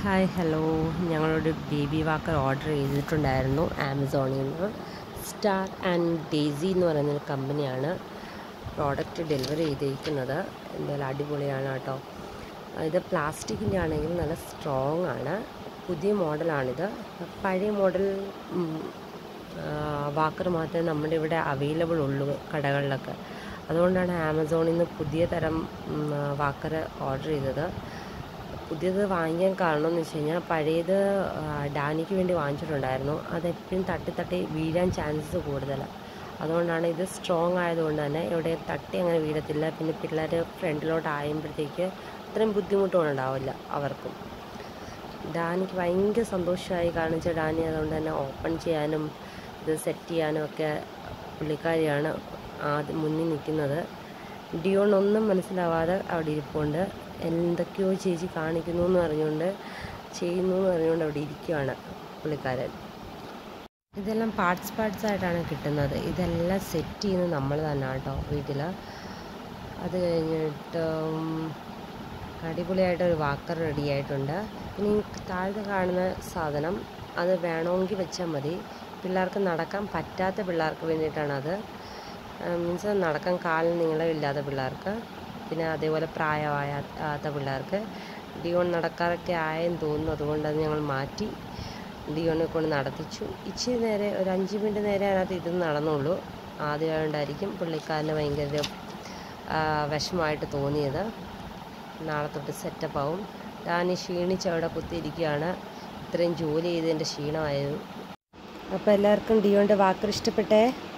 hi hello ഞങ്ങളൊരു baby walker order ചെയ്തിട്ടുണ്ടായിരുന്നു ആമസോണിൽ നിന്ന് സ്റ്റാർ ആൻഡ് ഡേസി എന്ന് പറയുന്നൊരു കമ്പനിയാണ് പ്രോഡക്റ്റ് ഡെലിവറി ചെയ്തിരിക്കുന്നത് എന്തായാലും അടിപൊളിയാണ് കേട്ടോ ഇത് പ്ലാസ്റ്റിക്കിൻ്റെ ആണെങ്കിൽ നല്ല സ്ട്രോങ് ആണ് പുതിയ മോഡലാണിത് പഴയ മോഡൽ വാക്കർ മാത്രമേ നമ്മുടെ ഇവിടെ അവൈലബിൾ ഉള്ളൂ കടകളിലൊക്കെ അതുകൊണ്ടാണ് ആമസോണിൽ നിന്ന് പുതിയ തരം വാക്കർ ഓർഡർ ചെയ്തത് പുതിയത് വാങ്ങിക്കാൻ കാരണം എന്ന് വെച്ച് കഴിഞ്ഞാൽ പഴയത് ഡാനിക്ക് വേണ്ടി വാങ്ങിച്ചിട്ടുണ്ടായിരുന്നു അതെപ്പോഴും തട്ടി തട്ടി വീഴാൻ ചാൻസസ് കൂടുതലാണ് അതുകൊണ്ടാണ് ഇത് സ്ട്രോങ് ആയതുകൊണ്ട് തന്നെ ഇവിടെ തട്ടി അങ്ങനെ വീഴത്തില്ല പിന്നെ പിള്ളേർ ഫ്രണ്ടിലോട്ട് ആയുമ്പോഴത്തേക്ക് അത്രയും ബുദ്ധിമുട്ടൊന്നും ഉണ്ടാവില്ല അവർക്കും ഡാനിക്ക് ഭയങ്കര സന്തോഷമായി കാണിച്ച ഡാനി അതുകൊണ്ട് തന്നെ ഓപ്പൺ ചെയ്യാനും ഇത് സെറ്റ് ചെയ്യാനും ഒക്കെ പുള്ളിക്കാരിയാണ് ആദ്യം മുന്നിൽ നിൽക്കുന്നത് ഡിയോൺ ഒന്നും മനസ്സിലാവാതെ അവിടെ ഇരിപ്പുണ്ട് എന്തൊക്കെയോ ചേച്ചി കാണിക്കുന്നു എന്ന് പറഞ്ഞുകൊണ്ട് ചെയ്യുന്നു എന്ന് പറഞ്ഞുകൊണ്ട് അവിടെ ഇരിക്കുകയാണ് പുള്ളിക്കാരൻ ഇതെല്ലാം പാർട്സ് പാർട്സ് ആയിട്ടാണ് കിട്ടുന്നത് ഇതെല്ലാം സെറ്റ് ചെയ്യുന്നത് നമ്മൾ തന്നെ കേട്ടോ വീട്ടിൽ അത് കഴിഞ്ഞിട്ട് അടിപൊളിയായിട്ട് ഒരു വാക്കർ റെഡി ആയിട്ടുണ്ട് ഇനി താഴെ കാണുന്ന സാധനം അത് വേണമെങ്കിൽ വെച്ചാൽ മതി പിള്ളേർക്ക് നടക്കാൻ പറ്റാത്ത പിള്ളേർക്ക് വേണ്ടിയിട്ടാണ് അത് മീൻസ് നടക്കാൻ കാലിന് നീളമില്ലാത്ത പിള്ളേർക്ക് പിന്നെ അതേപോലെ പ്രായമാകാത്ത പിള്ളേർക്ക് ഡിയോൺ നടക്കാറൊക്കെ ആയെന്ന് തോന്നുന്നു അതുകൊണ്ട് അത് ഞങ്ങൾ മാറ്റി ഡിയോനെ കൊണ്ട് നടത്തിച്ചു ഇച്ചിരി നേരെ ഒരു അഞ്ച് മിനിറ്റ് നേരെ അതിനകത്ത് ഇരുന്ന് നടന്നുള്ളൂ ആദ്യമായോണ്ടായിരിക്കും പുള്ളിക്കാരന് ഭയങ്കര വിഷമമായിട്ട് തോന്നിയത് നാളെ തൊട്ട് സെറ്റപ്പ് ആവും ഞാൻ ക്ഷീണിച്ച് അവിടെ കുത്തിയിരിക്കുകയാണ് ഇത്രയും ജോലി ചെയ്തതിൻ്റെ ക്ഷീണമായിരുന്നു അപ്പോൾ എല്ലാവർക്കും ഡിയോൻ്റെ വാക്കർ ഇഷ്ടപ്പെട്ടേ